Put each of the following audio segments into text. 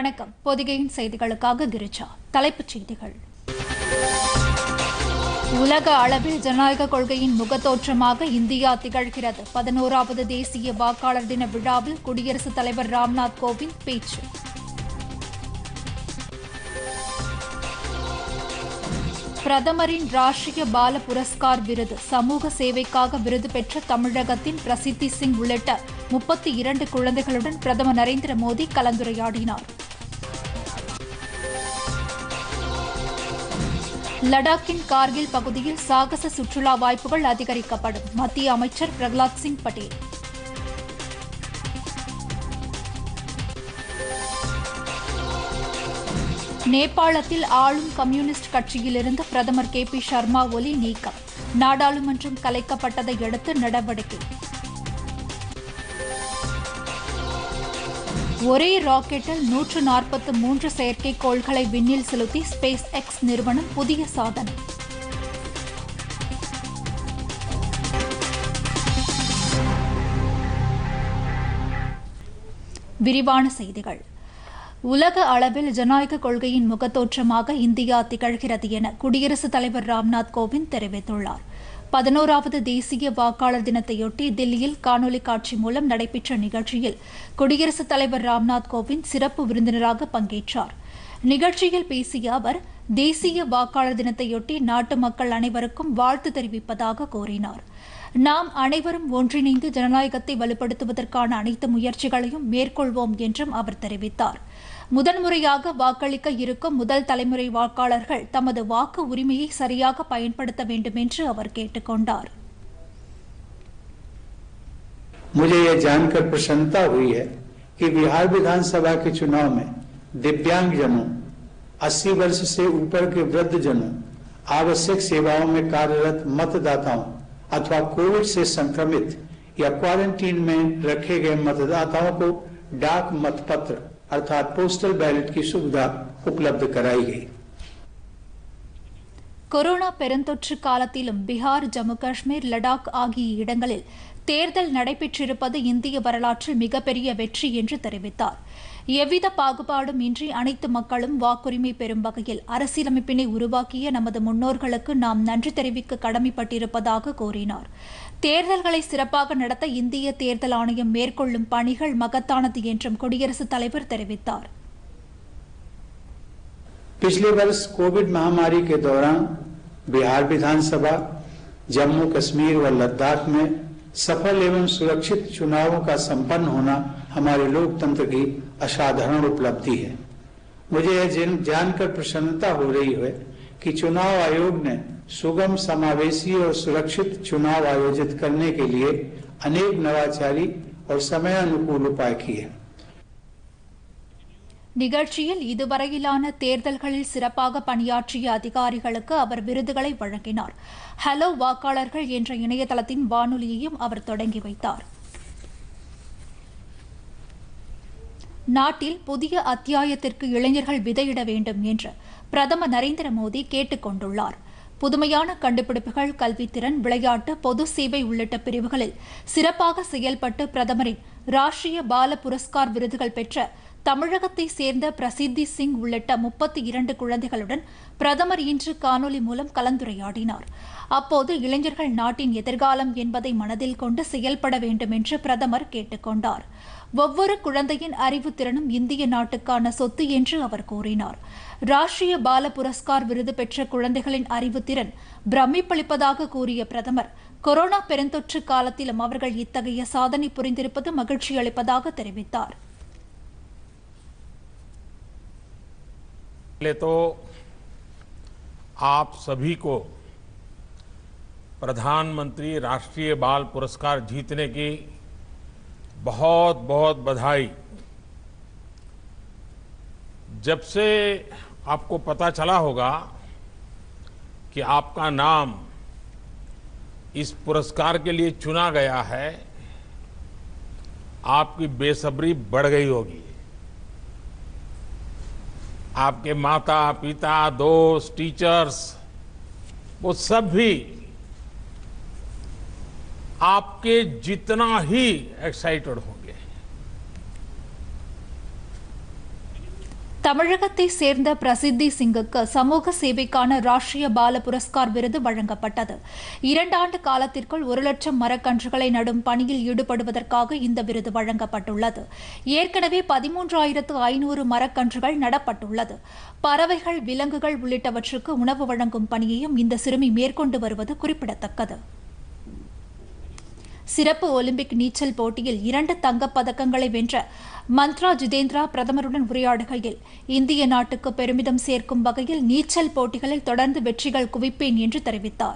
வணக்கம் பொதிகையின் செய்திகளுக்காக கிரிஜா தலைப்புச் செய்திகள் உலக அளவில் ஜனநாயக கொள்கையின் முகத்தோற்றமாக இந்தியா திகழ்கிறது பதினோராவது தேசிய வாக்காளர் தின விழாவில் குடியரசுத் தலைவர் ராம்நாத் கோவிந்த் பேச்சு பிரதமரின் ராஷ்டிரிய பால புரஸ்கார் விருது சமூக சேவைக்காக விருது பெற்ற தமிழகத்தின் பிரசித்தி சிங் உள்ளிட்ட முப்பத்தி இரண்டு குழந்தைகளுடன் பிரதமர் நரேந்திர மோடி கலந்துரையாடினார் லடாக்கின் கார்கில் பகுதியில் சாகச சுற்றுலா வாய்ப்புகள் அதிகரிக்கப்படும் மத்திய அமைச்சர் பிரகலாத் சிங் பட்டேல் நேபாளத்தில் ஆளும் கம்யூனிஸ்ட் கட்சியிலிருந்து பிரதமர் கே பி சர்மா ஒலி நீக்கம் நாடாளுமன்றம் கலைக்கப்பட்டதை அடுத்து நடவடிக்கை ஒரே ராக்கெட்டில் நூற்று நாற்பத்து மூன்று செயற்கைக்கோள்களை விண்ணில் செலுத்தி ஸ்பேஸ் எக்ஸ் நிறுவனம் புதிய சாதனை விரிவான செய்திகள் உலக அளவில் ஜனநாயக கொள்கையின் முகத்தோற்றமாக இந்தியா திகழ்கிறது என குடியரசுத் தலைவர் ராம்நாத் கோவிந்த் தெரிவித்துள்ளார் பதினோராவது தேசிய வாக்காளர் தினத்தையொட்டி தில்லியில் காணொலி காட்சி மூலம் நடைபெற்ற நிகழ்ச்சியில் குடியரசுத் தலைவர் ராம்நாத் கோவிந்த் சிறப்பு விருந்தினராக பங்கேற்றார் நிகழ்ச்சியில் பேசிய அவர் தேசிய வாக்காளர் தினத்தையொட்டி நாட்டு மக்கள் அனைவருக்கும் வாழ்த்து தெரிவிப்பதாக கூறினார் நாம் அனைவரும் ஒன்றிணைந்து ஜனநாயகத்தை வலுப்படுத்துவதற்கான அனைத்து முயற்சிகளையும் மேற்கொள்வோம் என்றும் அவர் தெரிவித்தார் முதன்முறையாக வாக்களிக்க இருக்கும் முதல் தலைமுறை வாக்காளர்கள் தமது வாக்கு உரிமையை சரியாக பயன்படுத்த வேண்டும் என்று அவர் கேட்டுக் கொண்டார் मुझे यह जानकर प्रसन्नता हुई है कि बिहार विधानसभा के चुनाव में दिव्यांगजनों 80 वर्ष से ऊपर के वृद्धजनों आवश्यक सेवाओं में कार्यरत मतदाताओं अथवा कोविड से संक्रमित या क्वारंटीन में रखे गए मतदाताओं को डाक मतपत्र अर्थात पोस्टल बैलेट की सुविधा उपलब्ध कराई गई கொரோனா பெருந்தொற்று காலத்திலும் பீகார் ஜம்மு காஷ்மீர் லடாக் ஆகிய இடங்களில் தேர்தல் நடைபெற்றிருப்பது இந்திய வரலாற்றில் மிகப்பெரிய வெற்றி என்று தெரிவித்தார் எவ்வித பாகுபாடும் இன்றி அனைத்து மக்களும் வாக்குரிமை பெறும் வகையில் அரசியலமைப்பினை உருவாக்கிய நமது முன்னோர்களுக்கு நாம் நன்றி தெரிவிக்க கடமைப்பட்டிருப்பதாக கூறினார் தேர்தல்களை சிறப்பாக நடத்த இந்திய தேர்தல் ஆணையம் மேற்கொள்ளும் பணிகள் மகத்தானது என்றும் குடியரசுத் தலைவர் தெரிவித்தார் पिछले वर्ष कोविड महामारी के दौरान बिहार विधानसभा जम्मू कश्मीर व लद्दाख में सफल एवं सुरक्षित चुनावों का संपन्न होना हमारे लोकतंत्र की असाधारण उपलब्धि है मुझे यह जान- जानकर प्रसन्नता हो रही है कि चुनाव आयोग ने सुगम समावेशी और सुरक्षित चुनाव आयोजित करने के लिए अनेक नवाचारी और समय अनुकूल उपाय किए நிகழ்ச்சியில் இதுவரையிலான தேர்தல்களில் சிறப்பாக பணியாற்றிய அதிகாரிகளுக்கு அவர் விருதுகளை வழங்கினார் ஹலோ வாக்காளர்கள் என்ற இணையதளத்தின் வானொலியையும் அவர் தொடங்கி வைத்தார் நாட்டில் புதிய அத்தியாயத்திற்கு இளைஞர்கள் விதையிட வேண்டும் என்று பிரதமர் நரேந்திர மோடி கேட்டுக் கொண்டுள்ளார் புதுமையான கண்டுபிடிப்புகள் கல்வித்திறன் விளையாட்டு பொது சேவை உள்ளிட்ட பிரிவுகளில் சிறப்பாக செயல்பட்டு பிரதமரின் ராஷ்டிரிய பால புரஸ்கார் விருதுகள் பெற்ற தமிழகத்தை சேர்ந்த பிரசித்தி சிங் உள்ளிட்ட முப்பத்தி இரண்டு குழந்தைகளுடன் பிரதமர் இன்று காணொலி மூலம் கலந்துரையாடினார் அப்போது இளைஞர்கள் நாட்டின் எதிர்காலம் என்பதை மனதில் கொண்டு செயல்பட வேண்டும் என்று பிரதமர் கேட்டுக்கொண்டார் ஒவ்வொரு குழந்தையின் அறிவுத்திறனும் இந்திய நாட்டுக்கான சொத்து என்று அவர் கூறினார் ராஷ்டிரிய பால புரஸ்கார் விருது பெற்ற குழந்தைகளின் அறிவுத்திறன் பிரமிப்பளிப்பதாக கூறிய பிரதமர் கொரோனா பெருந்தொற்று காலத்திலும் அவர்கள் இத்தகைய சாதனை புரிந்திருப்பது மகிழ்ச்சி அளிப்பதாக தெரிவித்தார் पहले तो आप सभी को प्रधानमंत्री राष्ट्रीय बाल पुरस्कार जीतने की बहुत बहुत बधाई जब से आपको पता चला होगा कि आपका नाम इस पुरस्कार के लिए चुना गया है आपकी बेसब्री बढ़ गई होगी आपके माता पिता दोस्त टीचर्स वो सब भी आपके जितना ही एक्साइटेड होंगे தமிழகத்தை சேர்ந்த பிரசித்தி சிங்குக்கு சமூக சேவைக்கான ராஷ்டிரிய பால புரஸ்கார் விருது வழங்கப்பட்டது இரண்டாண்டு காலத்திற்குள் ஒரு லட்சம் மரக்கன்றுகளை நடும் பணியில் ஈடுபடுவதற்காக இந்த விருது வழங்கப்பட்டுள்ளது ஏற்கனவே பதிமூன்றாயிரத்து ஐநூறு மரக்கன்றுகள் நடப்பட்டுள்ளது பறவைகள் விலங்குகள் உள்ளிட்டவற்றுக்கு உணவு வழங்கும் பணியையும் இந்த சிறுமி மேற்கொண்டு வருவது குறிப்பிடத்தக்கது சிறப்பு ஒலிம்பிக் நீச்சல் போட்டியில் இரண்டு தங்கப் பதக்கங்களை வென்ற மந்த்ரா ஜிதேந்திரா பிரதமருடன் உரையாடுகையில் இந்திய நாட்டுக்கு பெருமிதம் சேர்க்கும் வகையில் நீச்சல் போட்டிகளில் தொடர்ந்து வெற்றிகள் குவிப்பேன் என்று தெரிவித்தார்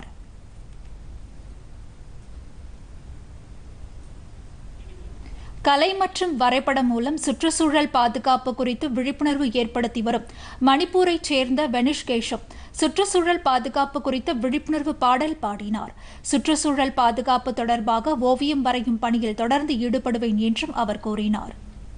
கலை மற்றும் வரைபடம் மூலம் சுற்றுச்சூழல் பாதுகாப்பு குறித்து விழிப்புணர்வு ஏற்படுத்தி வரும் மணிப்பூரைச் சேர்ந்த வெனிஷ் கேஷப் சுற்றுச்சூழல் பாதுகாப்பு குறித்த விழிப்புணர்வு பாடல் பாடினார் சுற்றுச்சூழல் பாதுகாப்பு தொடர்பாக ஓவியம் வரையும் பணியில் தொடர்ந்து ஈடுபடுவேன் என்றும் அவர் கூறினார்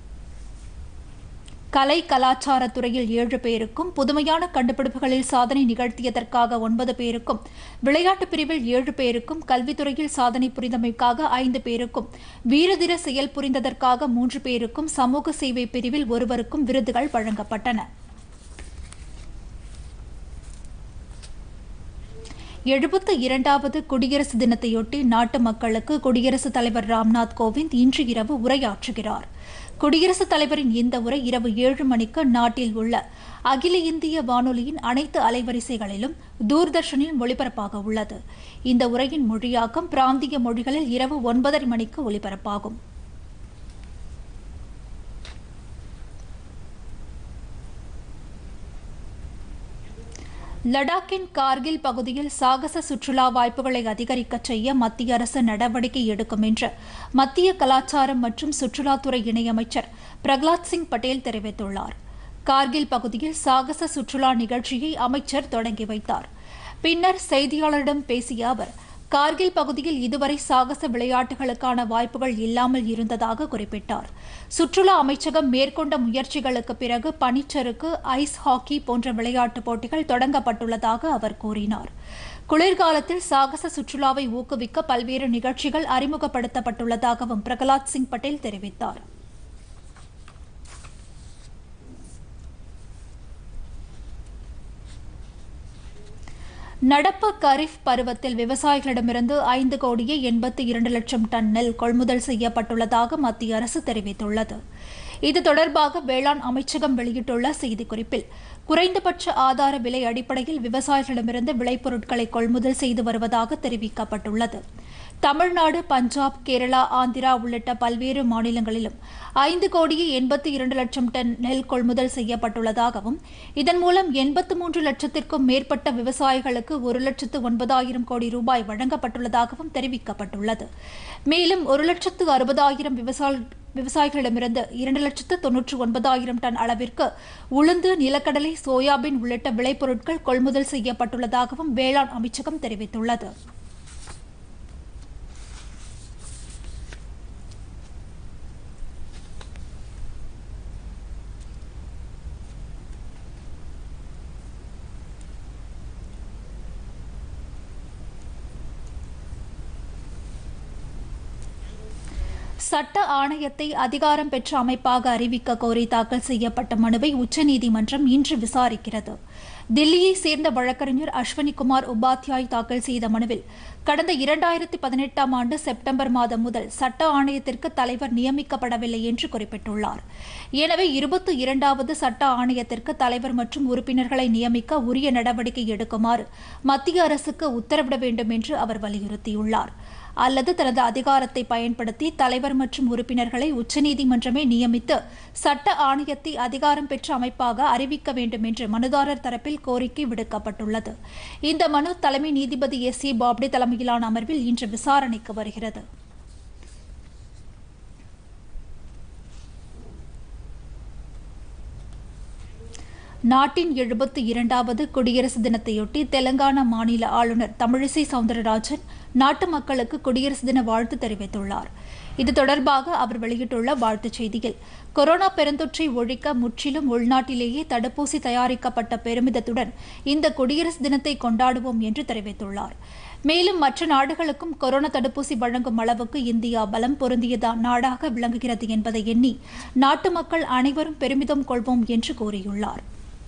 கலை கலாச்சாரத் துறையில் ஏழு பேருக்கும் புதுமையான கண்டுபிடிப்புகளில் சாதனை நிகழ்த்தியதற்காக ஒன்பது பேருக்கும் விளையாட்டுப் பிரிவில் ஏழு பேருக்கும் கல்வித்துறையில் சாதனை புரிந்தமைக்காக ஐந்து பேருக்கும் வீரதீர செயல் புரிந்ததற்காக மூன்று பேருக்கும் சமூக சேவை பிரிவில் ஒருவருக்கும் விருதுகள் வழங்கப்பட்டன எழுபத்து இரண்டாவது குடியரசு தினத்தையொட்டி நாட்டு மக்களுக்கு குடியரசுத் தலைவர் ராம்நாத் கோவிந்த் இன்று இரவு உரையாற்றுகிறார் குடியரசுத் தலைவரின் இந்த உரை இரவு ஏழு மணிக்கு நாட்டில் உள்ள அகில இந்திய வானொலியின் அனைத்து அலைவரிசைகளிலும் தூர்தர்ஷனில் ஒளிபரப்பாக உள்ளது இந்த உரையின் மொழியாக்கம் பிராந்திய மொழிகளில் இரவு ஒன்பதரை மணிக்கு ஒலிபரப்பாகும் லடாக்கின் கார்கில் பகுதியில் சாகச சுற்றுலா வாய்ப்புகளை அதிகரிக்க செய்ய மத்திய அரசு நடவடிக்கை எடுக்கும் என்று மத்திய கலாச்சாரம் மற்றும் சுற்றுலாத்துறை இணையமைச்சர் பிரகலாத் சிங் பட்டேல் தெரிவித்துள்ளார் கார்கில் பகுதியில் சாகச சுற்றுலா நிகழ்ச்சியை அமைச்சர் தொடங்கி வைத்தார் பின்னர் செய்தியாளரிடம் பேசிய அவர் கார்கில் பகுதியில் இதுவரை சாகச விளையாட்டுகளுக்கான வாய்ப்புகள் இல்லாமல் இருந்ததாக குறிப்பிட்டார் சுற்றுலா அமைச்சகம் மேற்கொண்ட முயற்சிகளுக்கு பிறகு பனிச்சறுக்கு ஐஸ் ஹாக்கி போன்ற விளையாட்டுப் போட்டிகள் தொடங்கப்பட்டுள்ளதாக அவர் கூறினார் குளிர்காலத்தில் சாகச சுற்றுலாவை ஊக்குவிக்க பல்வேறு நிகழ்ச்சிகள் அறிமுகப்படுத்தப்பட்டுள்ளதாகவும் பிரகலாத் சிங் பட்டேல் தெரிவித்தார் நடப்பு கரீஃப் பருவத்தில் விவசாயிகளிடமிருந்து ஐந்து கோடியே எண்பத்தி இரண்டு லட்சம் டன் நெல் கொள்முதல் செய்யப்பட்டுள்ளதாக மத்திய அரசு தெரிவித்துள்ளது இது தொடர்பாக வேளாண் அமைச்சகம் வெளியிட்டுள்ள செய்திக்குறிப்பில் குறைந்தபட்ச ஆதார விலை அடிப்படையில் விவசாயிகளிடமிருந்து விளைபொருட்களை கொள்முதல் செய்து வருவதாக தெரிவிக்கப்பட்டுள்ளது தமிழ்நாடு பஞ்சாப் கேரளா ஆந்திரா உள்ளிட்ட பல்வேறு மாநிலங்களிலும் ஐந்து கோடியே எண்பத்தி இரண்டு லட்சம் டன் நெல் கொள்முதல் செய்யப்பட்டுள்ளதாகவும் இதன் மூலம் எண்பத்து மூன்று லட்சத்திற்கும் மேற்பட்ட விவசாயிகளுக்கு ஒரு லட்சத்து ஒன்பதாயிரம் கோடி ரூபாய் வழங்கப்பட்டுள்ளதாகவும் தெரிவிக்கப்பட்டுள்ளது மேலும் ஒரு லட்சத்து அறுபதாயிரம் விவசாய விவசாயிகளிடமிருந்து இரண்டு லட்சத்து தொன்னூற்று ஒன்பதாயிரம் டன் அளவிற்கு உளுந்து நிலக்கடலை சோயாபீன் உள்ளிட்ட விளைபொருட்கள் கொள்முதல் செய்யப்பட்டுள்ளதாகவும் வேளாண் அமைச்சகம் தெரிவித்துள்ளது சட்ட ஆணையத்தை அதிகாரம் பெற்ற அமைப்பாக அறிவிக்க கோரி தாக்கல் செய்யப்பட்ட மனுவை உச்சநீதிமன்றம் இன்று விசாரிக்கிறது தில்லியை சேர்ந்த வழக்கறிஞர் அஸ்வனிகுமார் உபாத்யாய் தாக்கல் செய்த மனுவில் கடந்த இரண்டாயிரத்தி பதினெட்டாம் ஆண்டு செப்டம்பர் மாதம் முதல் சட்ட ஆணையத்திற்கு தலைவர் நியமிக்கப்படவில்லை என்று குறிப்பிட்டுள்ளார் எனவே இருபத்தி இரண்டாவது சட்ட ஆணையத்திற்கு தலைவர் மற்றும் உறுப்பினர்களை நியமிக்க உரிய நடவடிக்கை எடுக்குமாறு மத்திய அரசுக்கு உத்தரவிட வேண்டும் என்று அவர் வலியுறுத்தியுள்ளார் அல்லது தனது அதிகாரத்தை பயன்படுத்தி தலைவர் மற்றும் உறுப்பினர்களை உச்சநீதிமன்றமே நியமித்து சட்ட ஆணையத்தை அதிகாரம் பெற்ற அமைப்பாக அறிவிக்க வேண்டும் என்று மனுதாரர் தரப்பில் கோரிக்கை விடுக்கப்பட்டுள்ளது இந்த மனு தலைமை நீதிபதி எஸ் ஏ பாப்டே தலைமையிலான அமர்வில் இன்று விசாரணைக்கு வருகிறது நாட்டின் எழுபத்தி இரண்டாவது குடியரசு தினத்தையொட்டி தெலங்கானா மாநில ஆளுநர் தமிழிசை சவுந்தரராஜன் நாட்டு மக்களுக்கு குடியரசு தின வாழ்த்து தெரிவித்துள்ளார் இது தொடர்பாக அவர் வெளியிட்டுள்ள வாழ்த்துச் செய்தியில் கொரோனா பெருந்தொற்றை ஒழிக்க முற்றிலும் உள்நாட்டிலேயே தடுப்பூசி தயாரிக்கப்பட்ட பெருமிதத்துடன் இந்த குடியரசு தினத்தை கொண்டாடுவோம் என்று தெரிவித்துள்ளார் மேலும் மற்ற நாடுகளுக்கும் கொரோனா தடுப்பூசி வழங்கும் அளவுக்கு இந்தியா பலம் பொருந்திய நாடாக விளங்குகிறது என்பதை எண்ணி நாட்டு மக்கள் அனைவரும் பெருமிதம் கொள்வோம் என்று கூறியுள்ளார்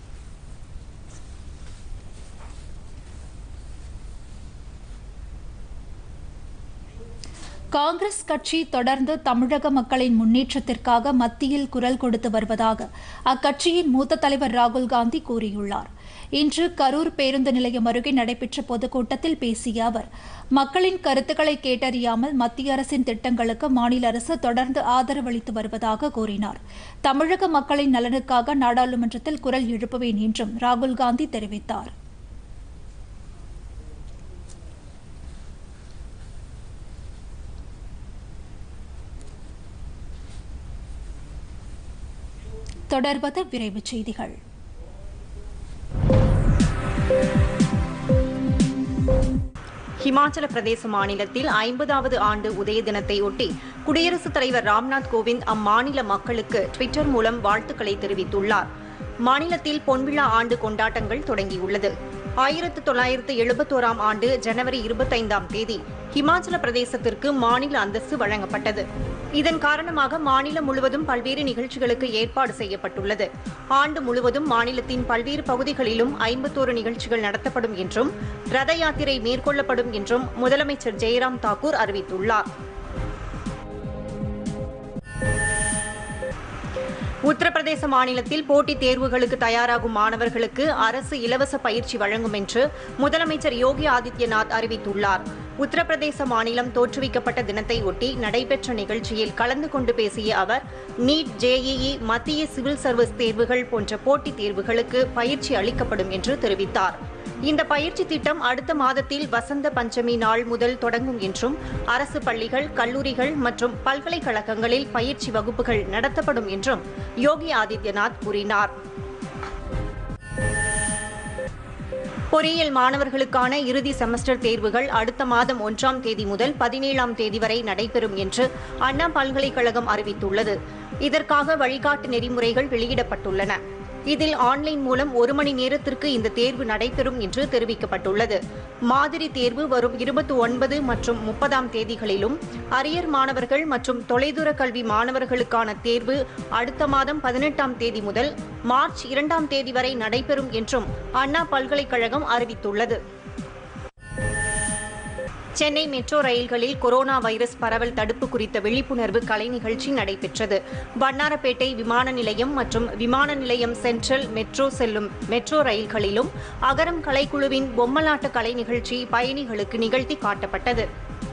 காங்கிரஸ் கட்சி தொடர்ந்து தமிழக மக்களின் முன்னேற்றத்திற்காக மத்தியில் குரல் கொடுத்து வருவதாக அக்கட்சியின் மூத்த தலைவர் ராகுல் காந்தி கூறியுள்ளார் இன்று கரூர் பேருந்து நிலையம் அருகே நடைபெற்ற பொதுக்கூட்டத்தில் பேசிய அவர் மக்களின் கருத்துக்களை கேட்டறியாமல் மத்திய அரசின் திட்டங்களுக்கு மாநில அரசு தொடர்ந்து ஆதரவளித்து வருவதாக கூறினார் தமிழக மக்களின் நலனுக்காக நாடாளுமன்றத்தில் குரல் எழுப்புவேன் என்றும் ராகுல் காந்தி தெரிவித்தார் தொடர்வது விரைவுச் செய்திகள் ஹிமாச்சல பிரதேச மாநிலத்தில் ஐம்பதாவது ஆண்டு உதய தினத்தை ஒட்டி குடியரசுத் தலைவர் ராம்நாத் கோவிந்த் அம்மாநில மக்களுக்கு ட்விட்டர் மூலம் வாழ்த்துக்களை தெரிவித்துள்ளார் மாநிலத்தில் பொன்விழா ஆண்டு கொண்டாட்டங்கள் தொடங்கியுள்ளது ஆயிரத்து தொள்ளாயிரத்து எழுபத்தோராம் ஆண்டு ஜனவரி இருபத்தைந்தாம் தேதி ஹிமாச்சல பிரதேசத்திற்கு மாநில அந்தஸ்து வழங்கப்பட்டது இதன் காரணமாக மாநிலம் முழுவதும் பல்வேறு நிகழ்ச்சிகளுக்கு ஏற்பாடு செய்யப்பட்டுள்ளது ஆண்டு முழுவதும் மாநிலத்தின் பல்வேறு பகுதிகளிலும் ஐம்பத்தோரு நிகழ்ச்சிகள் நடத்தப்படும் என்றும் ரத யாத்திரை மேற்கொள்ளப்படும் என்றும் முதலமைச்சர் ஜெயராம் தாக்கூர் அறிவித்துள்ளார் உத்தரப்பிரதேச மாநிலத்தில் போட்டித் தேர்வுகளுக்கு தயாராகும் மாணவர்களுக்கு அரசு இலவச பயிற்சி வழங்கும் என்று முதலமைச்சர் யோகி ஆதித்யநாத் அறிவித்துள்ளார் உத்தரப்பிரதேச மாநிலம் தோற்றுவிக்கப்பட்ட தினத்தை ஒட்டி நடைபெற்ற நிகழ்ச்சியில் கலந்து கொண்டு பேசிய அவர் நீட் ஜேஇஇ மத்திய சிவில் சர்வீஸ் தேர்வுகள் போன்ற போட்டித் தேர்வுகளுக்கு பயிற்சி அளிக்கப்படும் என்று தெரிவித்தார் இந்த பயிற்சி திட்டம் அடுத்த மாதத்தில் வசந்த பஞ்சமி நாள் முதல் தொடங்கும் என்றும் அரசு பள்ளிகள் கல்லூரிகள் மற்றும் பல்கலைக்கழகங்களில் பயிற்சி வகுப்புகள் நடத்தப்படும் என்றும் யோகி ஆதித்யநாத் கூறினார் பொறியியல் மாணவர்களுக்கான இறுதி செமஸ்டர் தேர்வுகள் அடுத்த மாதம் ஒன்றாம் தேதி முதல் பதினேழாம் தேதி வரை நடைபெறும் என்று அண்ணா பல்கலைக்கழகம் அறிவித்துள்ளது இதற்காக வழிகாட்டு நெறிமுறைகள் வெளியிடப்பட்டுள்ளன இதில் ஆன்லைன் மூலம் ஒரு மணி நேரத்திற்கு இந்த தேர்வு நடைபெறும் என்று தெரிவிக்கப்பட்டுள்ளது மாதிரி தேர்வு வரும் இருபத்தி ஒன்பது மற்றும் முப்பதாம் தேதிகளிலும் அரியர் மாணவர்கள் மற்றும் தொலைதூர கல்வி மாணவர்களுக்கான தேர்வு அடுத்த மாதம் பதினெட்டாம் தேதி முதல் மார்ச் இரண்டாம் தேதி வரை நடைபெறும் என்றும் அண்ணா பல்கலைக்கழகம் அறிவித்துள்ளது சென்னை மெட்ரோ ரயில்களில் கொரோனா வைரஸ் பரவல் தடுப்பு குறித்த விழிப்புணர்வு கலை நிகழ்ச்சி நடைபெற்றது வண்ணாரப்பேட்டை விமான நிலையம் மற்றும் விமான நிலையம் சென்ட்ரல் மெட்ரோ செல்லும் மெட்ரோ ரயில்களிலும் அகரம் கலைக்குழுவின் பொம்மலாட்ட கலை நிகழ்ச்சி பயணிகளுக்கு நிகழ்த்தி காட்டப்பட்டது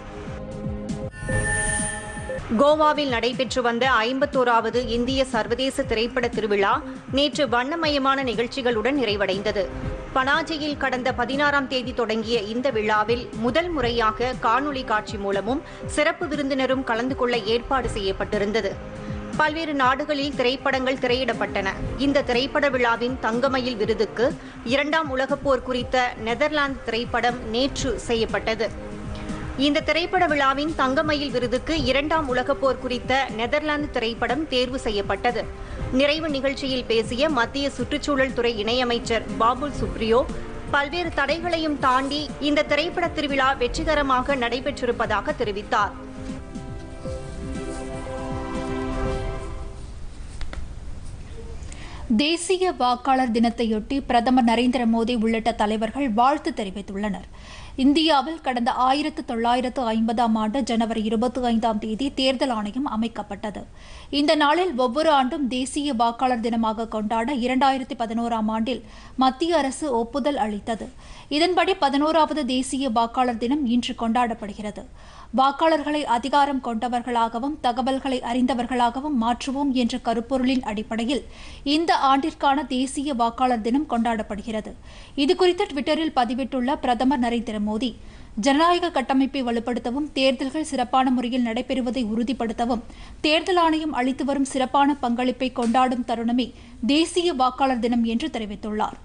கோவாவில் நடைபெற்று வந்த ஐம்பத்தோராவது இந்திய சர்வதேச திரைப்பட திருவிழா நேற்று வண்ணமயமான நிகழ்ச்சிகளுடன் நிறைவடைந்தது பனாஜியில் கடந்த பதினாறாம் தேதி தொடங்கிய இந்த விழாவில் முதல் முறையாக காணொலி காட்சி மூலமும் சிறப்பு விருந்தினரும் கலந்து கொள்ள ஏற்பாடு செய்யப்பட்டிருந்தது பல்வேறு நாடுகளில் திரைப்படங்கள் திரையிடப்பட்டன இந்த திரைப்பட விழாவின் தங்கமயில் விருதுக்கு இரண்டாம் உலகப் போர் குறித்த நெதர்லாந்து திரைப்படம் நேற்று செய்யப்பட்டது இந்த திரைப்பட விழாவின் தங்கமயில் விருதுக்கு இரண்டாம் உலகப் போர் குறித்த நெதர்லாந்து திரைப்படம் தேர்வு செய்யப்பட்டது நிறைவு நிகழ்ச்சியில் பேசிய மத்திய சுற்றுச்சூழல் துறை இணையமைச்சர் பாபுல் சுப்ரியோ பல்வேறு தடைகளையும் தாண்டி இந்த திரைப்பட திருவிழா வெற்றிகரமாக நடைபெற்றிருப்பதாக தெரிவித்தார் தேசிய வாக்காளர் தினத்தையொட்டி பிரதமர் நரேந்திர மோடி உள்ளிட்ட தலைவர்கள் வாழ்த்து தெரிவித்துள்ளனர் இந்தியாவில் கடந்த ஆயிரத்து தொள்ளாயிரத்து ஐம்பதாம் ஆண்டு ஜனவரி இருபத்தி ஐந்தாம் தேதி தேர்தல் ஆணையம் அமைக்கப்பட்டது இந்த நாளில் ஒவ்வொரு ஆண்டும் தேசிய வாக்காளர் தினமாக கொண்டாட இரண்டாயிரத்தி பதினோராம் ஆண்டில் மத்திய அரசு ஒப்புதல் அளித்தது இதன்படி பதினோராவது தேசிய வாக்காளர் தினம் இன்று கொண்டாடப்படுகிறது வாக்காளர்களை அதிகாரம் கொண்டவர்களாகவும் தகவல்களை அறிந்தவர்களாகவும் மாற்றுவோம் என்ற கருப்பொருளின் அடிப்படையில் இந்த ஆண்டிற்கான தேசிய வாக்காளர் தினம் கொண்டாடப்படுகிறது இதுகுறித்து டுவிட்டரில் பதிவிட்டுள்ள பிரதமர் நரேந்திர மோடி ஜனநாயக கட்டமைப்பை வலுப்படுத்தவும் தேர்தல்கள் சிறப்பான முறையில் நடைபெறுவதை உறுதிப்படுத்தவும் தேர்தல் ஆணையம் அளித்து வரும் சிறப்பான பங்களிப்பை கொண்டாடும் தருணமே தேசிய வாக்காளர் தினம் என்று தெரிவித்துள்ளார்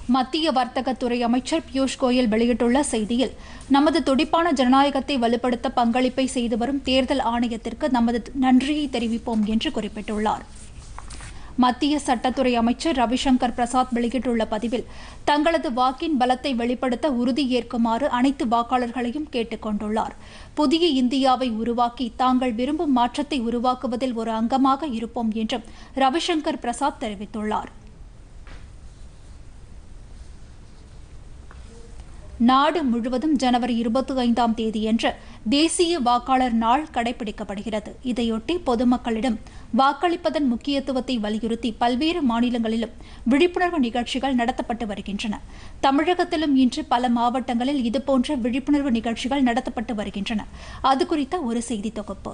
மத்திய வர்த்தகத்துறை அமைச்சர் பியூஷ் கோயல் வெளியிட்டுள்ள செய்தியில் நமது துடிப்பான ஜனநாயகத்தை வலுப்படுத்த பங்களிப்பை செய்து வரும் தேர்தல் ஆணையத்திற்கு நமது நன்றியை தெரிவிப்போம் என்று குறிப்பிட்டுள்ளார் மத்திய சட்டத்துறை அமைச்சர் ரவிசங்கர் பிரசாத் வெளியிட்டுள்ள பதிவில் தங்களது வாக்கின் பலத்தை வெளிப்படுத்த உறுதி ஏற்குமாறு அனைத்து வாக்காளர்களையும் கேட்டுக் கொண்டுள்ளார் புதிய இந்தியாவை உருவாக்கி தாங்கள் விரும்பும் மாற்றத்தை உருவாக்குவதில் ஒரு அங்கமாக இருப்போம் என்றும் ரவிசங்கர் பிரசாத் தெரிவித்துள்ளார் நாடு முழுவதும் ஜனவரி இருபத்தி ஐந்தாம் தேதியன்று தேசிய வாக்காளர் நாள் கடைபிடிக்கப்படுகிறது இதையொட்டி பொதுமக்களிடம் வாக்களிப்பதன் முக்கியத்துவத்தை வலியுறுத்தி பல்வேறு மாநிலங்களிலும் விழிப்புணர்வு நிகழ்ச்சிகள் நடத்தப்பட்டு வருகின்றன தமிழகத்திலும் இன்று பல மாவட்டங்களில் இதுபோன்ற விழிப்புணர்வு நிகழ்ச்சிகள் நடத்தப்பட்டு வருகின்றன அது குறித்த ஒரு செய்தி தொகுப்பு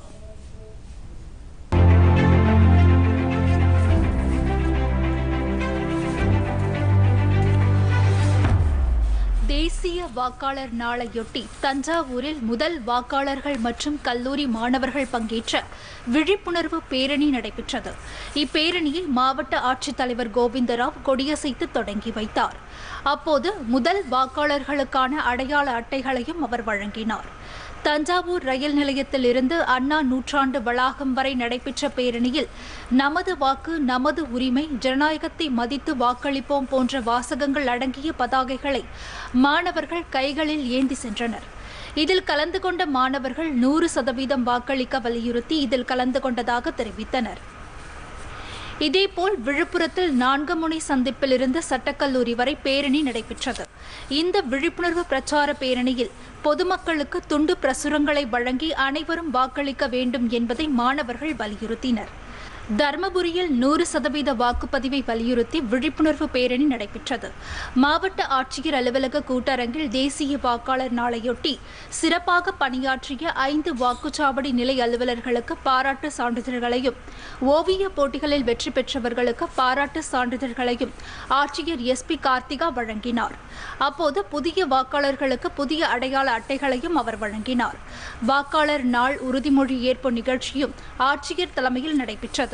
தேசிய வாக்காளர் நாளையொட்டி தஞ்சாவூரில் முதல் வாக்காளர்கள் மற்றும் கல்லூரி மாணவர்கள் பங்கேற்ற விழிப்புணர்வு பேரணி நடைபெற்றது இப்பேரணியை மாவட்ட ஆட்சித்தலைவர் கோவிந்தராவ் கொடியசைத்து தொடங்கி வைத்தார் அப்போது முதல் வாக்காளர்களுக்கான அடையாள அட்டைகளையும் அவர் வழங்கினார் தஞ்சாவூர் ரயில் நிலையத்தில் இருந்து அண்ணா நூற்றாண்டு வளாகம் வரை நடைபெற்ற பேரணியில் நமது வாக்கு நமது உரிமை ஜனநாயகத்தை மதித்து வாக்களிப்போம் போன்ற வாசகங்கள் அடங்கிய பதாகைகளை மாணவர்கள் கைகளில் ஏந்தி சென்றனர் இதில் கலந்து கொண்ட மாணவர்கள் நூறு சதவீதம் வாக்களிக்க வலியுறுத்தி இதில் கலந்து கொண்டதாக தெரிவித்தனர் இதேபோல் விழுப்புரத்தில் நான்கு முனை சந்திப்பில் இருந்து சட்டக்கல்லூரி வரை பேரணி நடைபெற்றது இந்த விழிப்புணர்வு பிரச்சார பேரணியில் பொதுமக்களுக்கு துண்டு பிரசுரங்களை வழங்கி அனைவரும் வாக்களிக்க வேண்டும் என்பதை மாணவர்கள் வலியுறுத்தினர் தருமபுரியில் நூறு சதவீத வாக்குப்பதிவை வலியுறுத்தி விழிப்புணர்வு பேரணி நடைபெற்றது மாவட்ட ஆட்சியர் அலுவலக கூட்டரங்கில் தேசிய வாக்காளர் நாளையொட்டி சிறப்பாக பணியாற்றிய ஐந்து வாக்குச்சாவடி நிலை அலுவலர்களுக்கு பாராட்டு சான்றிதழ்களையும் ஓவிய போட்டிகளில் வெற்றி பெற்றவர்களுக்கு பாராட்டு சான்றிதழ்களையும் ஆட்சியர் எஸ் பி கார்த்திகா வழங்கினார் அப்போது புதிய வாக்காளர்களுக்கு புதிய அடையாள அட்டைகளையும் அவர் வழங்கினார் வாக்காளர் நாள் உறுதிமொழி ஏற்பு நிகழ்ச்சியும் ஆட்சியர் தலைமையில் நடைபெற்றது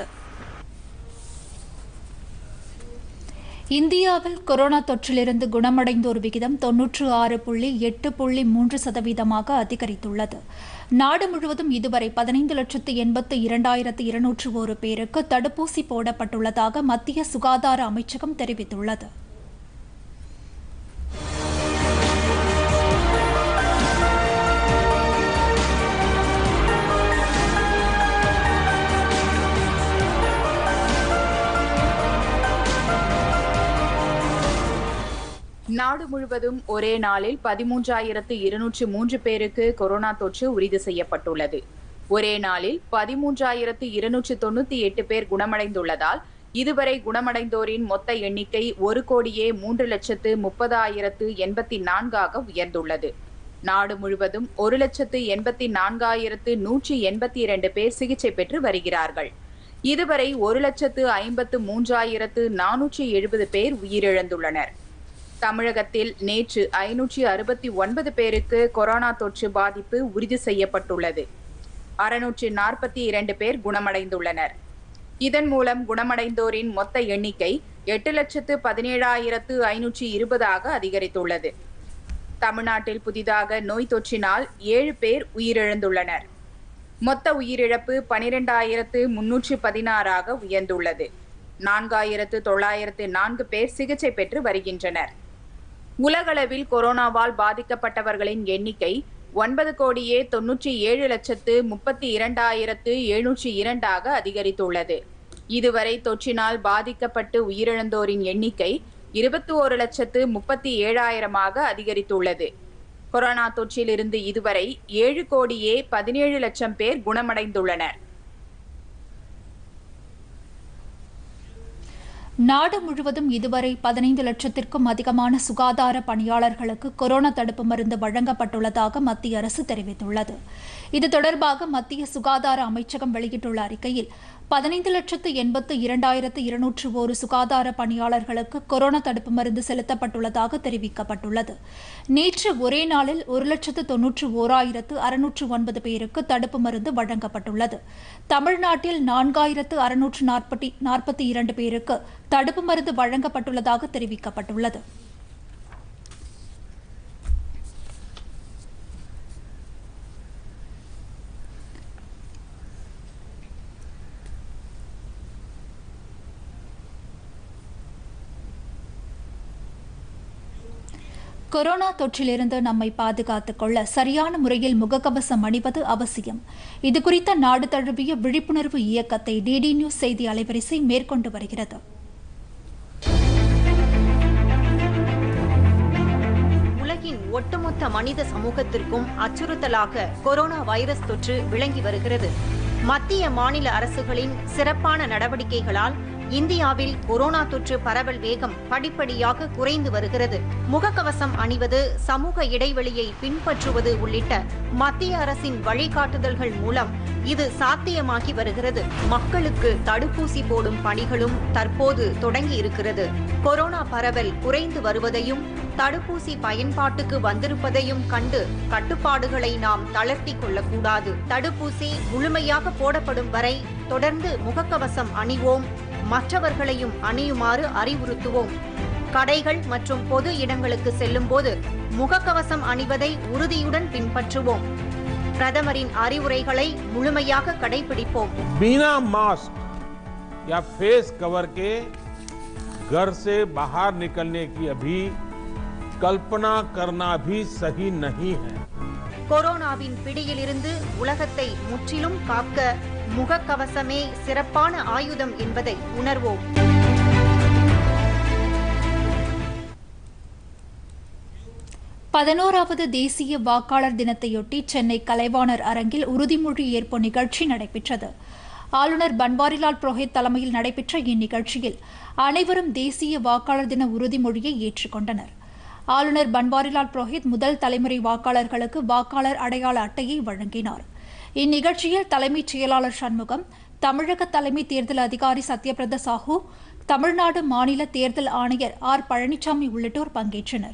இந்தியாவில் கொரோனா தொற்றிலிருந்து குணமடைந்தோர் விகிதம் தொன்னூற்று ஆறு புள்ளி எட்டு புள்ளி மூன்று சதவீதமாக அதிகரித்துள்ளது நாடு முழுவதும் இதுவரை பதினைந்து லட்சத்து எண்பத்து இரண்டாயிரத்து இருநூற்று ஒரு பேருக்கு தடுப்பூசி போடப்பட்டுள்ளதாக மத்திய சுகாதார அமைச்சகம் தெரிவித்துள்ளது நாடு முழுவதும் ஒரே நாளில் பதிமூன்றாயிரத்து இருநூற்று மூன்று பேருக்கு கொரோனா தொற்று உறுதி செய்யப்பட்டுள்ளது ஒரே நாளில் பதிமூன்றாயிரத்து இருநூற்று தொண்ணூத்தி எட்டு பேர் குணமடைந்துள்ளதால் இதுவரை குணமடைந்தோரின் மொத்த எண்ணிக்கை ஒரு கோடியே மூன்று லட்சத்து முப்பதாயிரத்து எண்பத்தி நான்காக உயர்ந்துள்ளது நாடு முழுவதும் ஒரு லட்சத்து எண்பத்தி நான்காயிரத்து நூற்றி எண்பத்தி இரண்டு பேர் சிகிச்சை பெற்று வருகிறார்கள் இதுவரை ஒரு லட்சத்து ஐம்பத்து மூன்றாயிரத்து நானூற்றி எழுபது பேர் உயிரிழந்துள்ளனர் தமிழகத்தில் நேற்று ஐநூற்றி அறுபத்தி ஒன்பது பேருக்கு கொரோனா தொற்று பாதிப்பு உறுதி செய்யப்பட்டுள்ளது அறுநூற்றி நாற்பத்தி இரண்டு பேர் குணமடைந்துள்ளனர் இதன் மூலம் குணமடைந்தோரின் மொத்த எண்ணிக்கை எட்டு லட்சத்து பதினேழாயிரத்து ஐநூற்றி இருபதாக அதிகரித்துள்ளது தமிழ்நாட்டில் புதிதாக நோய் தொற்றினால் ஏழு பேர் உயிரிழந்துள்ளனர் மொத்த உயிரிழப்பு பனிரெண்டாயிரத்து முன்னூற்றி பதினாறாக உயர்ந்துள்ளது நான்காயிரத்து தொள்ளாயிரத்து நான்கு பேர் சிகிச்சை பெற்று வருகின்றனர் உலகளவில் கொரோனாவால் பாதிக்கப்பட்டவர்களின் எண்ணிக்கை ஒன்பது கோடியே தொன்னூற்றி ஏழு லட்சத்து முப்பத்தி இரண்டாயிரத்து எழுநூற்றி இரண்டாக அதிகரித்துள்ளது இதுவரை தொற்றினால் பாதிக்கப்பட்டு உயிரிழந்தோரின் எண்ணிக்கை இருபத்தி ஒரு லட்சத்து முப்பத்தி ஏழாயிரமாக அதிகரித்துள்ளது கொரோனா தொற்றிலிருந்து இதுவரை ஏழு கோடியே பதினேழு லட்சம் பேர் குணமடைந்துள்ளனர் நாடு முழுவதும் இதுவரை பதினைந்து லட்சத்திற்கும் அதிகமான சுகாதார பணியாளர்களுக்கு கொரோனா தடுப்பு மருந்து வழங்கப்பட்டுள்ளதாக மத்திய அரசு தெரிவித்துள்ளது இது தொடர்பாக மத்திய சுகாதார அமைச்சகம் வெளியிட்டுள்ள அறிக்கையில் பதினைந்து லட்சத்து எண்பத்து இரண்டாயிரத்து இருநூற்று ஒரு சுகாதார பணியாளர்களுக்கு கொரோனா தடுப்பு மருந்து செலுத்தப்பட்டுள்ளதாக தெரிவிக்கப்பட்டுள்ளது நேற்று ஒரே நாளில் ஒரு லட்சத்து தொன்னூற்று ஓராயிரத்து அறுநூற்று ஒன்பது பேருக்கு தடுப்பு மருந்து வழங்கப்பட்டுள்ளது தமிழ்நாட்டில் நான்காயிரத்து அறுநூற்று நாற்பத்தி நாற்பத்தி இரண்டு பேருக்கு தடுப்பு மருந்து வழங்கப்பட்டுள்ளதாக தெரிவிக்கப்பட்டுள்ளது கொரோனா தொற்றிலிருந்து நம்மை பாதுகாத்துக் கொள்ள சரியான முறையில் முகக்கவசம் அணிவது அவசியம் இதுகுறித்த நாடு தழுவிய விழிப்புணர்வு இயக்கத்தை டிடி நியூஸ் செய்தி அலைவரிசை மேற்கொண்டு வருகிறது உலகின் ஒட்டுமொத்த மனித சமூகத்திற்கும் அச்சுறுத்தலாக கொரோனா வைரஸ் தொற்று விளங்கி வருகிறது மத்திய மாநில அரசுகளின் சிறப்பான நடவடிக்கைகளால் இந்தியாவில் கொரோனா தொற்று பரவல் வேகம் படிப்படியாக குறைந்து வருகிறது முகக்கவசம் அணிவது சமூக இடைவெளியை பின்பற்றுவது உள்ளிட்ட மத்திய அரசின் வழிகாட்டுதல்கள் மூலம் இது சாத்தியமாகி வருகிறது மக்களுக்கு தடுப்பூசி போடும் பணிகளும் தற்போது தொடங்கி இருக்கிறது கொரோனா பரவல் குறைந்து வருவதையும் தடுப்பூசி பயன்பாட்டுக்கு வந்திருப்பதையும் கண்டு கட்டுப்பாடுகளை நாம் தளர்த்தி கொள்ளக்கூடாது தடுப்பூசி முழுமையாக போடப்படும் வரை தொடர்ந்து முகக்கவசம் அணிவோம் மற்றவர்களையும் அணியுமாறு அறிவுறுத்துவோம் கடைகள் மற்றும் பொது இடங்களுக்கு செல்லும்போது முகக்கவசம் அணிவதை உறுதியுடன் பின்பற்றுவோம் பிரதமரின் அறிவுரைகளை முழுமையாக கடைபிடிப்போம் बिना मास्क या फेस कवर के घर से बाहर निकलने की अभी कल्पना करना भी सही नहीं है கொரோனாவின் பிடியிலிருந்து உலகத்தை முற்றிலும் காக்க முகக்கவசமே சிறப்பான ஆயுதம் என்பதை உணர்வோம் பதினோராவது தேசிய வாக்காளர் தினத்தையொட்டி சென்னை கலைவாணர் அரங்கில் உறுதிமொழி ஏற்பு நிகழ்ச்சி நடைபெற்றது ஆளுநர் பன்வாரிலால் புரோஹித் தலைமையில் நடைபெற்ற இந்நிகழ்ச்சியில் அனைவரும் தேசிய வாக்காளர் தின உறுதிமொழியை ஏற்றுக்கொண்டனர் ஆளுநர் பன்வாரிலால் புரோஹித் முதல் தலைமுறை வாக்காளர்களுக்கு வாக்காளர் அடையாள அட்டையை வழங்கினார் இந்நிகழ்ச்சியில் தலைமைச் செயலாளர் சண்முகம் தமிழக தலைமை தேர்தல் அதிகாரி சத்யபிரத சாஹூ தமிழ்நாடு மாநில தேர்தல் ஆணையர் ஆர் பழனிசாமி உள்ளிட்டோர் பங்கேற்றனர்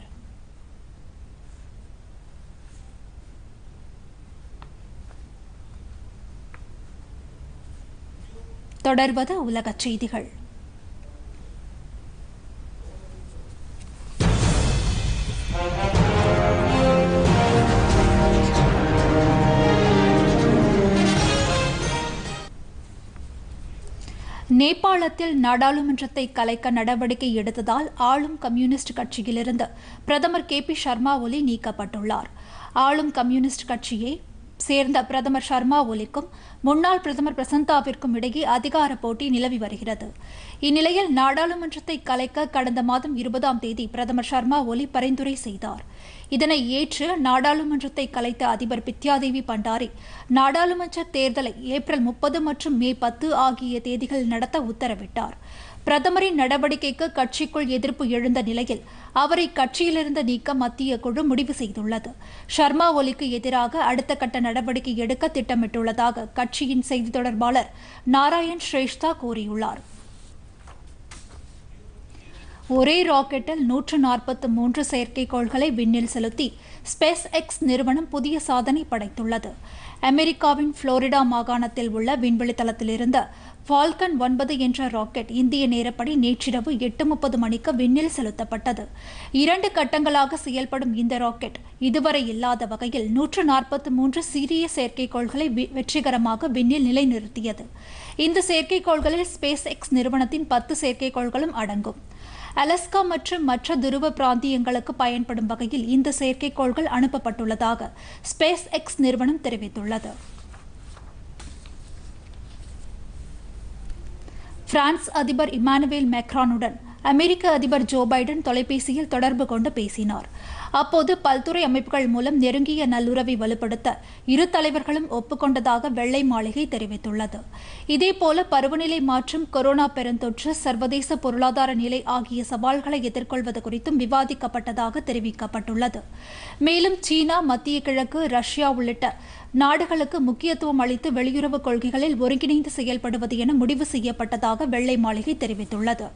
தொடர்வது உலகச் செய்திகள் நேபாளத்தில் நாடாளுமன்றத்தை கலைக்க நடவடிக்கை எடுத்ததால் ஆளும் கம்யூனிஸ்ட் கட்சியிலிருந்து பிரதமர் கே பி சர்மா ஒலி நீக்கப்பட்டுள்ளார் ஆளும் கம்யூனிஸ்ட் கட்சியை சேர்ந்த பிரதமர் சர்மா ஒலிக்கும் முன்னாள் பிரதமர் பிரசந்தாவிற்கும் இடையே அதிகார போட்டி நிலவி வருகிறது இந்நிலையில் நாடாளுமன்றத்தை கலைக்க கடந்த மாதம் இருபதாம் தேதி பிரதமர் சர்மா ஒலி பரிந்துரை செய்தார் இதனை ஏற்று நாடாளுமன்றத்தை கலைத்த அதிபர் பித்யாதேவி பண்டாரி நாடாளுமன்ற தேர்தலை ஏப்ரல் முப்பது மற்றும் மே பத்து ஆகிய தேதிகள் நடத்த உத்தரவிட்டார் பிரதமரின் நடவடிக்கைக்கு கட்சிக்குள் எதிர்ப்பு எழுந்த நிலையில் அவரை கட்சியிலிருந்து நீக்க மத்திய குழு முடிவு செய்துள்ளது ஷர்மா ஒலிக்கு எதிராக அடுத்த கட்ட நடவடிக்கை எடுக்க திட்டமிட்டுள்ளதாக கட்சியின் செய்தி தொடர்பாளர் நாராயண் ஸ்ரேஷ்தா கூறியுள்ளார் ஒரே ராக்கெட்டில் நூற்று நாற்பத்து மூன்று செயற்கைக்கோள்களை விண்ணில் செலுத்தி ஸ்பேஸ் எக்ஸ் நிறுவனம் புதிய சாதனை படைத்துள்ளது அமெரிக்காவின் புளோரிடா மாகாணத்தில் உள்ள விண்வெளி தளத்திலிருந்து ஃபால்கன் ஒன்பது என்ற ராக்கெட் இந்திய நேரப்படி நேற்றிரவு எட்டு முப்பது மணிக்கு விண்ணில் செலுத்தப்பட்டது இரண்டு கட்டங்களாக செயல்படும் இந்த ராக்கெட் இதுவரை இல்லாத வகையில் நூற்று நாற்பத்தி மூன்று சிறிய செயற்கைக்கோள்களை வி- வெற்றிகரமாக விண்ணில் நிலைநிறுத்தியது இந்த செயற்கைக்கோள்களில் ஸ்பேஸ் எக்ஸ் நிறுவனத்தின் பத்து செயற்கைக்கோள்களும் அடங்கும் அலஸ்கா மற்றும் மற்ற துருவ பிராந்தியங்களுக்கு பயன்படும் வகையில் இந்த செயற்கைக்கோள்கள் அனுப்பப்பட்டுள்ளதாக ஸ்பேஸ் எக்ஸ் நிறுவனம் தெரிவித்துள்ளது பிரான்ஸ் அதிபர் இமானுவேல் மேக்ரானுடன் அமெரிக்க அதிபர் ஜோ பைடன் தொலைபேசியில் தொடர்பு கொண்டு பேசினார் அப்போது பல்துறை அமைப்புகள் மூலம் நெருங்கிய நல்லுறவை வலுப்படுத்த இரு தலைவர்களும் ஒப்புக்கொண்டதாக வெள்ளை மாளிகை தெரிவித்துள்ளது இதேபோல பருவநிலை மாற்றம் கொரோனா பெருந்தொற்று சர்வதேச பொருளாதார நிலை ஆகிய சவால்களை எதிர்கொள்வது குறித்தும் விவாதிக்கப்பட்டதாக தெரிவிக்கப்பட்டுள்ளது மேலும் சீனா மத்திய கிழக்கு ரஷ்யா உள்ளிட்ட நாடுகளுக்கு முக்கியத்துவம் அளித்து வெளியுறவு கொள்கைகளில் ஒருங்கிணைந்து செயல்படுவது என முடிவு செய்யப்பட்டதாக வெள்ளை மாளிகை தெரிவித்துள்ளது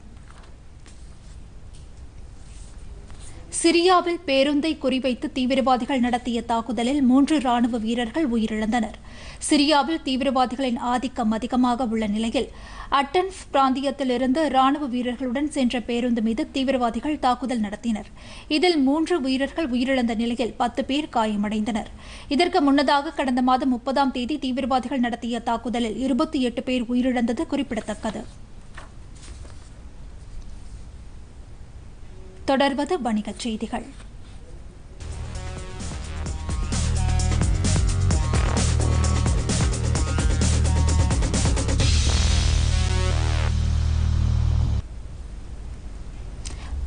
சிரியாவில் பேருந்தை குறிவைத்து தீவிரவாதிகள் நடத்திய தாக்குதலில் மூன்று ராணுவ வீரர்கள் உயிரிழந்தனர் சிரியாவில் தீவிரவாதிகளின் ஆதிக்கம் அதிகமாக உள்ள நிலையில் அட்டன்ஃப் பிராந்தியத்திலிருந்து ராணுவ வீரர்களுடன் சென்ற பேருந்து மீது தீவிரவாதிகள் தாக்குதல் நடத்தினர் இதில் மூன்று வீரர்கள் உயிரிழந்த நிலையில் பத்து பேர் காயமடைந்தனர் இதற்கு முன்னதாக கடந்த மாதம் முப்பதாம் தேதி தீவிரவாதிகள் நடத்திய தாக்குதலில் இருபத்தி எட்டு பேர் உயிரிழந்தது குறிப்பிடத்தக்கது தொடர்வது வணிகச் செய்திகள்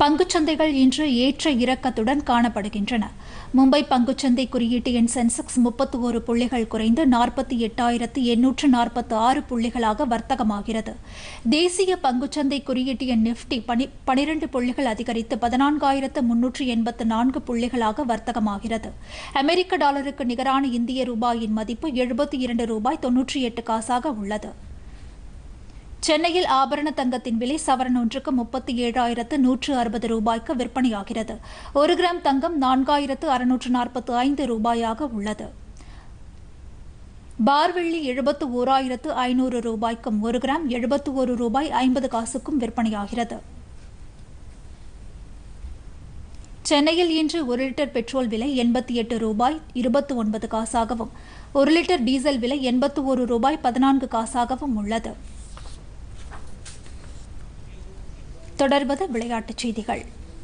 பங்குச்சந்தைகள் இன்று ஏற்ற இறக்கத்துடன் காணப்படுகின்றன மும்பை பங்குச்சந்தை குறியீட்டு எண் சென்செக்ஸ் முப்பத்தி ஒரு புள்ளிகள் குறைந்து நாற்பத்தி எட்டாயிரத்து எண்ணூற்று நாற்பத்தி ஆறு புள்ளிகளாக வர்த்தகமாகிறது தேசிய பங்குச்சந்தை குறியீட்டு எண் நிப்டி பனி பனிரெண்டு புள்ளிகள் அதிகரித்து பதினான்காயிரத்து முன்னூற்று எண்பத்து நான்கு புள்ளிகளாக வர்த்தகமாகிறது அமெரிக்க டாலருக்கு நிகரான இந்திய ரூபாயின் மதிப்பு எழுபத்தி இரண்டு ரூபாய் தொன்னூற்றி எட்டு காசாக உள்ளது சென்னையில் ஆபரண தங்கத்தின் விலை சவரன் ஒன்றுக்கு முப்பத்தி ஏழாயிரத்து நூற்று அறுபது ரூபாய்க்கு விற்பனையாகிறது ஒரு கிராம் தங்கம் நான்காயிரத்து அறுநூற்று நாற்பத்தி ஐந்து ரூபாயாக உள்ளது பார்வெள்ளி எழுபத்து ஓராயிரத்து ஐநூறு ரூபாய்க்கும் ஒரு கிராம் எழுபத்து ஒரு ரூபாய் ஐம்பது காசுக்கும் விற்பனையாகிறது சென்னையில் இன்று ஒரு லிட்டர் பெட்ரோல் விலை எண்பத்தி எட்டு ரூபாய் இருபத்தி ஒன்பது காசாகவும் ஒரு லிட்டர் டீசல் விலை எண்பத்து ஒரு ரூபாய் பதினான்கு காசாகவும் உள்ளது தொடர்வது விளையாட்டுச் செய்திகள்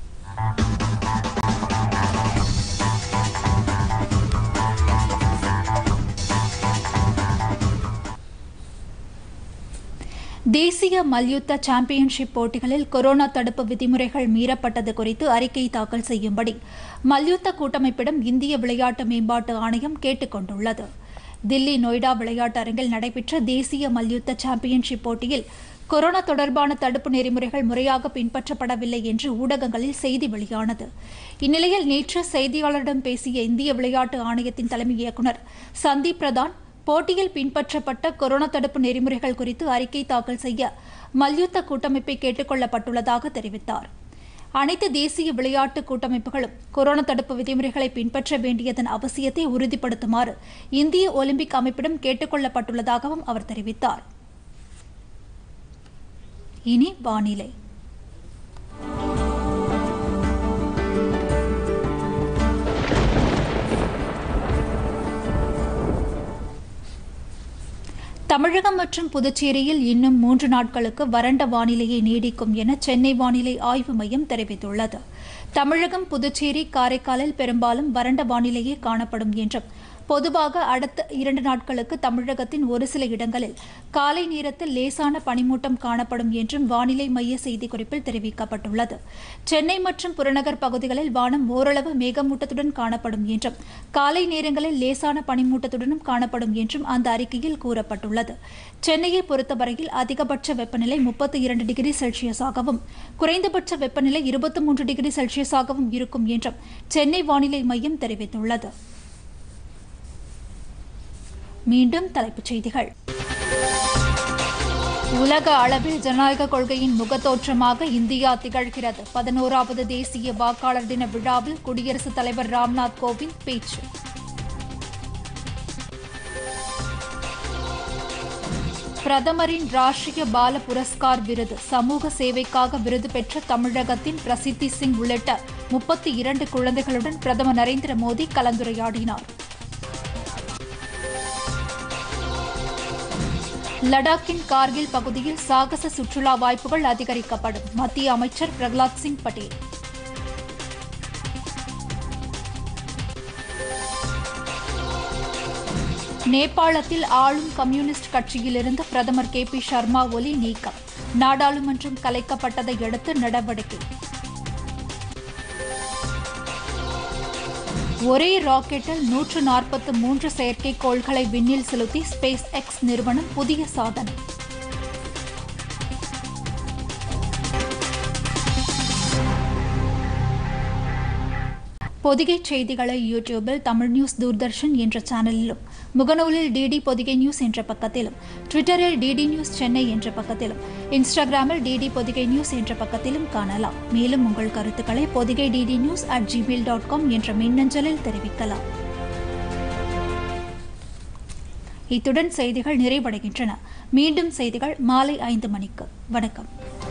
தேசிய மல்யுத்த சாம்பியன்ஷிப் போட்டிகளில் கொரோனா தடுப்பு விதிமுறைகள் மீறப்பட்டது குறித்து அறிக்கை தாக்கல் செய்யும்படி மல்யுத்த கூட்டமைப்பிடம் இந்திய விளையாட்டு மேம்பாட்டு ஆணையம் கேட்டுக் கொண்டுள்ளது தில்லி நொய்டா விளையாட்டு அரங்கில் நடைபெற்ற தேசிய மல்யுத்த சாம்பியன்ஷிப் போட்டியில் கொரோனா தொடர்பான தடுப்பு நெறிமுறைகள் முறையாக பின்பற்றப்படவில்லை என்று ஊடகங்களில் செய்தி வெளியானது இந்நிலையில் நேற்று செய்தியாளரிடம் பேசிய இந்திய விளையாட்டு ஆணையத்தின் தலைமை இயக்குநர் சந்தீப் பிரதான் போட்டியில் பின்பற்றப்பட்ட கொரோனா தடுப்பு நெறிமுறைகள் குறித்து அறிக்கை தாக்கல் செய்ய மல்யுத்த கூட்டமைப்பை கேட்டுக் கொள்ளப்பட்டுள்ளதாக தெரிவித்தார் அனைத்து தேசிய விளையாட்டு கூட்டமைப்புகளும் கொரோனா தடுப்பு விதிமுறைகளை பின்பற்ற வேண்டியதன் அவசியத்தை உறுதிப்படுத்துமாறு இந்திய ஒலிம்பிக் அமைப்பிடம் கேட்டுக் கொள்ளப்பட்டுள்ளதாகவும் அவர் தெரிவித்தார் இனி வானிலை தமிழகம் மற்றும் புதுச்சேரியில் இன்னும் மூன்று நாட்களுக்கு வறண்ட வானிலையை நீடிக்கும் என சென்னை வானிலை ஆய்வு மையம் தெரிவித்துள்ளது தமிழகம் புதுச்சேரி காரைக்காலில் பெரும்பாலும் வறண்ட வானிலையே காணப்படும் என்றும் பொதுவாக அடுத்த இரண்டு நாட்களுக்கு தமிழகத்தின் ஒரு சில இடங்களில் காலை நேரத்தில் லேசான பனிமூட்டம் காணப்படும் என்றும் வானிலை மைய செய்திக்குறிப்பில் தெரிவிக்கப்பட்டுள்ளது சென்னை மற்றும் புறநகர் பகுதிகளில் வானம் ஓரளவு மேகமூட்டத்துடன் காணப்படும் என்றும் காலை நேரங்களில் லேசான பனிமூட்டத்துடனும் காணப்படும் என்றும் அந்த அறிக்கையில் கூறப்பட்டுள்ளது சென்னையை பொறுத்தவரையில் அதிகபட்ச வெப்பநிலை முப்பத்தி இரண்டு டிகிரி செல்சியஸாகவும் குறைந்தபட்ச வெப்பநிலை இருபத்தி மூன்று டிகிரி செல்சியஸாகவும் இருக்கும் என்றும் சென்னை வானிலை மையம் தெரிவித்துள்ளது மீண்டும் தலைப்புச் செய்திகள் உலக அளவில் ஜனநாயக கொள்கையின் முகத்தோற்றமாக இந்தியா திகழ்கிறது பதினோராவது தேசிய வாக்காளர் தின விழாவில் குடியரசுத் தலைவர் ராம்நாத் கோவிந்த் பேச்சு பிரதமரின் ராஷ்டிரிய பால புரஸ்கார் விருது சமூக சேவைக்காக விருது பெற்ற தமிழகத்தின் பிரசித்தி சிங் உள்ளிட்ட முப்பத்தி இரண்டு குழந்தைகளுடன் பிரதமர் நரேந்திர மோடி கலந்துரையாடினார் லடாக்கின் கார்கில் பகுதியில் சாகச சுற்றுலா வாய்ப்புகள் அதிகரிக்கப்படும் மத்திய அமைச்சர் பிரகலாத் சிங் பட்டேல் நேபாளத்தில் ஆளும் கம்யூனிஸ்ட் கட்சியிலிருந்து பிரதமர் கே பி சர்மா ஒலி நீக்கம் நாடாளுமன்றம் கலைக்கப்பட்டதை அடுத்து நடவடிக்கை ஒரே ராக்கெட்டில் நூற்று நாற்பத்து மூன்று செயற்கைக்கோள்களை விண்ணில் செலுத்தி ஸ்பேஸ் எக்ஸ் நிறுவனம் புதிய சாதனை பொதிகை செய்திகளை யூடியூபில் தமிழ் நியூஸ் தூர்தர்ஷன் என்ற சேனலிலும் முகநூலில் டிடி பொதிகை நியூஸ் என்ற பக்கத்திலும் ட்விட்டரில் டிடி நியூஸ் சென்னை என்ற பக்கத்திலும் இன்ஸ்டாகிராமில் டிடி பொதிகை நியூஸ் என்ற பக்கத்திலும் காணலாம் மேலும் உங்கள் கருத்துக்களை Podhigai DD news at Gmail dot com என்ற மின்னஞ்சலில் தெரிவிக்கலாம் இத்துடன் செய்திகள் நிறைவடைகின்றன மீண்டும் செய்திகள் மாலை ஐந்து மணிக்கு வணக்கம்